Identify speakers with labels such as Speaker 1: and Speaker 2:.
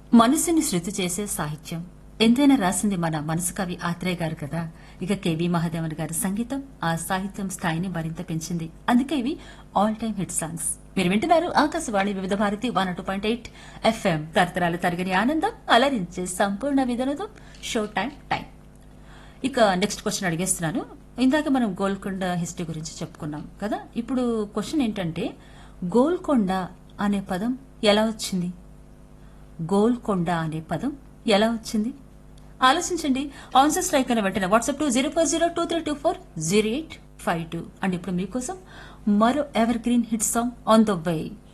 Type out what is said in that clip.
Speaker 1: మనసుని శృతి చేసే సాహిత్యం ఎంతైనా రాసింది మన మనసు కవి ఆత్రేయ గారు కదా ఇక కేవి మహాదేవన్ గారి సంగీతం ఆ సాహిత్యం స్థాయిని మరింత పెంచింది అందుకే ఇవి ఆల్ టైమ్ హిట్ సాంగ్స్ మీరు వింటున్నారు Akashvani Vividh Bharati one two point eight FM తరతరాలు తరగని ఆనందం అలరించే సంపూర్ణ విధనతో షో టైం టైం ఇక నెక్స్ట్ క్వశ్చన్ అడిగేస్తున్నాను ఇందాక మనం గోల్కొండ హిస్టరీ గురించి చెప్పుకున్నాం కదా ఇప్పుడు క్వశ్చన్ ఏంటంటే గోల్కొండ అనే పదం ఎలా వచ్చింది గోల్కొండ అనే పదం ఎలా వచ్చింది ఆలోచించండి ఆన్సర్స్ లైక్ అని వెంటనే WhatsApp to zero four zero two three two four zero eight five two and ఇప్పుడు మీకోసం మరో evergreen hit song on the way